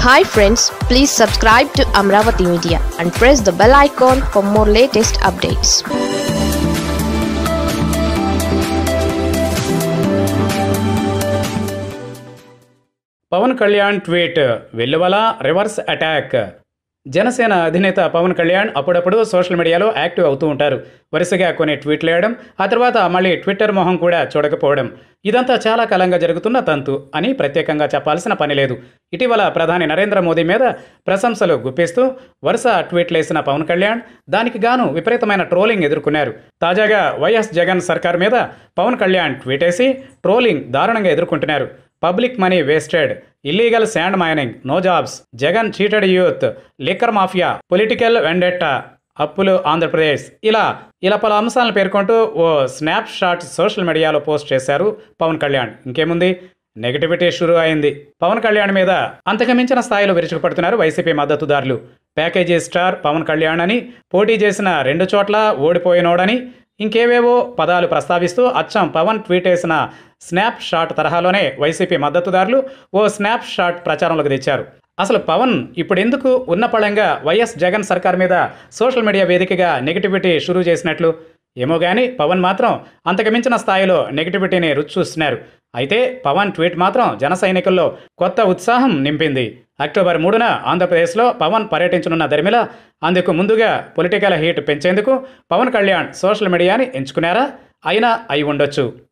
hi friends please subscribe to Amaravati media and press the bell icon for more latest updates Pawan Kalyan tweet వెల్లువల reverse attack Janasena అధినేత పవన్ కళ్యాణ్ అప్పుడప్పుడు social మీడియాలో active అవుతూ ఉంటారు వరుసగా కొన్ని ట్వీట్లు వేయడం ఆ తర్వాత మళ్ళీ ట్విట్టర్ మొహం కూడా చూడకపోవడం ఇదంతా చాలా కాలంగా జరుగుతున్న తంతు అని ప్రత్యేకంగా చెప్పాల్సిన పని లేదు ఇటీవల ప్రధాని నరేంద్ర మోదీ మీద ప్రశంసలు గుప్పిస్తూ వరుస ట్వీట్లు వేసిన పవన్ కళ్యాణ్ దానికి గాను విపరీతమైన ట్రోలింగ్ ఎదుర్కొన్నారు తాజాగా వైఎస్ జగన్ సర్కార్ మీద పవన్ కళ్యాణ్ ట్వీట్ వేసి ట్రోలింగ్ దారుణంగా ఎదుర్కొంటున్నారు public money wasted illegal sand mining no jobs Jagan cheated youth liquor mafia political వెండెట్టా అప్పులు ఆంధ్రప్రదేశ్ ఇలా ఇలా పలు అంశాలను పేర్కొంటూ ఓ స్నాప్ షాట్ సోషల్ మీడియాలో పోస్ట్ చేశారు పవన్ కళ్యాణ్ ఇంకేముంది నెగటివిటీ షురూ అయింది పవన్ కళ్యాణ్ మీద అంతకుమించిన స్థాయిలో విరుచుకుపడుతున్నారు వైసీపీ మద్దతుదారులు ప్యాకేజీ స్టార్ పవన్ కళ్యాణ్ అని పోటీ చేసిన రెండు చోట్ల ఓడిపోయినోడని ఇంకేవేవో పదాలు ప్రస్తావిస్తూ అచ్చం పవన్ ట్వీట్ వేసిన స్నాప్ షాట్ తరహాలోనే వైసీపీ మద్దతుదారులు ఓ స్నాప్ షాట్ ప్రచారంలోకి తెచ్చారు అసలు పవన్ ఇప్పుడెందుకు ఉన్నపళంగా వైఎస్ జగన్ సర్కార్ మీద సోషల్ మీడియా వేదికగా నెగిటివిటీ షురూ చేసినట్లు ఏమో కానీ పవన్ మాత్రం అంతకుమించిన స్థాయిలో నెగిటివిటీని రుచి చూస్తున్నారు అయితే పవన్ ట్వీట్ మాత్రం జన సైనికుల్లో కొత్త ఉత్సాహం నింపింది అక్టోబర్ మూడున ఆంధ్రప్రదేశ్లో పవన్ పర్యటించనున్న దరిమిల అందుకు ముందుగా పొలిటికల్ హీట్ పెంచేందుకు పవన్ కళ్యాణ్ సోషల్ మీడియాని ఎంచుకున్నారా అయినా అయి ఉండొచ్చు